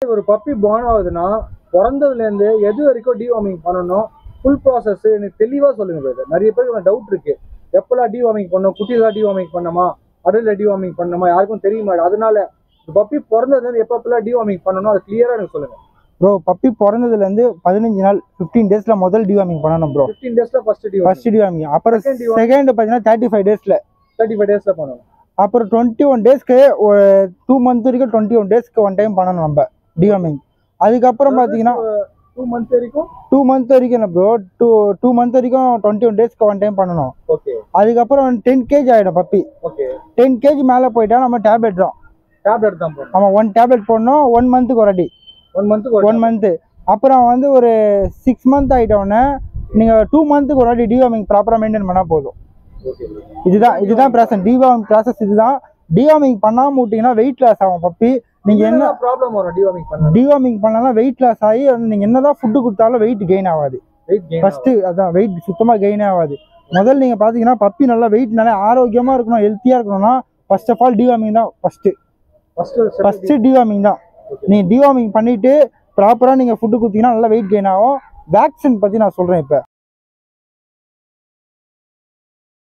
ஒரு puppy born ஆகுதுன்னா பிறந்ததுலேருந்து எது வரைக்கும் டிவார்மிங் பண்ணணும் ஃபுல் ப்ராசஸ் எனக்கு தெளிவாக சொல்லுங்க பிரதர் நிறைய பேருக்கு டவுட் இருக்கு எப்பெல்லாம் டிவார்மிங் பண்ணணும் குட்டிலாம் டிவார்மிங் பண்ணணுமா அடல்ல டிவார்மிங் பண்ணணுமா யாருக்கும் தெரிய மாட்டேன் அதனால பப்பி பிறந்ததுலேருந்து எப்பப்பெல்லாம் டிவார்மிங் பண்ணணும் அது கிளியராக எனக்கு சொல்லுங்க ப்ரோ பப்பி பிறந்ததுலேருந்து பதினஞ்சு நாள் ஃபிஃப்டீன் டேஸில் முதல் டிவார்மிங் பண்ணணும் ப்ரோ ஃபிஃப்டீன் டேஸ்ல ஃபர்ஸ்ட் டிவார்மிங் ஃபர்ஸ்ட் டிவார்மிங் அப்புறம் Second deworming. செகண்ட் பார்த்தீங்கன்னா தேர்ட்டி ஃபைவ் டேஸில் தேர்ட்டி ஃபைவ் டேஸ்ல பண்ணணும் அப்புறம் டுவெண்ட்டி ஒன் டேஸ்க்கு ஒரு டூ மந்த் வரைக்கும் டுவெண்ட்டி ஒன் டேஸ்க்கு ஒன் டைம் பண்ணணும் நம்ம டிவார்மிங் அதுக்கப்புறம் பார்த்தீங்கன்னா டூ மந்த் வரைக்கும் டூ மந்த் வரைக்கும் இல்லை ப்ரோ டூ டூ மந்த் வரைக்கும் டுவெண்ட்டி ஒன் டேஸ்க்கு ஒன் டைம் பண்ணணும் ஓகே அதுக்கப்புறம் டென் கேஜி ஆகிடும் பப்பி ஓகே டென் கேஜி மேலே போயிட்டா நம்ம டேப்லெட் தான் டேப்லெட் தான் போடணும் நம்ம ஒன் டேப்லெட் போடணும் ஒன் மந்த்துக்கு ஒரு அடி ஒன் மந்த்துக்கு ஒன் மந்த்து அப்புறம் வந்து ஒரு சிக்ஸ் மந்த் ஆகிட்டோன்னே நீங்கள் டூ மந்த்துக்கு ஒரு வாட்டி டிவார்மிங் ப்ராப்பராக மெயின்டைன் பண்ணால் போதும் ஓகே இதுதான் இதுதான் ப்ராசஸ் டிவார்மிங் ப்ராசஸ் இதுதான் டிவார்மிங் பண்ணாமல் விட்டிங்கன்னா வெயிட் லாஸ் ஆகும் பப்பி நீங்கள் என்ன என்ன ப்ராப்ளம் வரும் டிவார்மிங் பண்ணா டிவார்மிங் பண்ணலாம் வெயிட் லாஸ் ஆகி வந்து நீங்கள் என்னதான் ஃபுட்டு கொடுத்தாலும் வெயிட் கெயின் ஆகாது வெயிட் கெயின் ஃபர்ஸ்ட் அதான் வெயிட் சுத்தமாக கெயின் ஆகாது முதல்ல நீங்கள் பார்த்தீங்கன்னா பப்பி நல்லா வெயிட் நல்லா ஆரோக்கியமாக இருக்கணும் ஹெல்த்தியாக இருக்கணும்னா ஃபர்ஸ்ட் ஆஃப் ஆல் டிவார்மிங் தான் ஃபர்ஸ்ட் ஃபர்ஸ்ட் ஃபர்ஸ்ட் டிவார்மிங் தான் நீங்கள் டிவார்மிங் பண்ணிட்டு ப்ராப்பராக நீங்கள் ஃபுட்டு கொடுத்தீங்கன்னா நல்லா வெயிட் கெயின் ஆகும் வேக்சின் பற்றி நான் சொல்கிறேன் இப்போ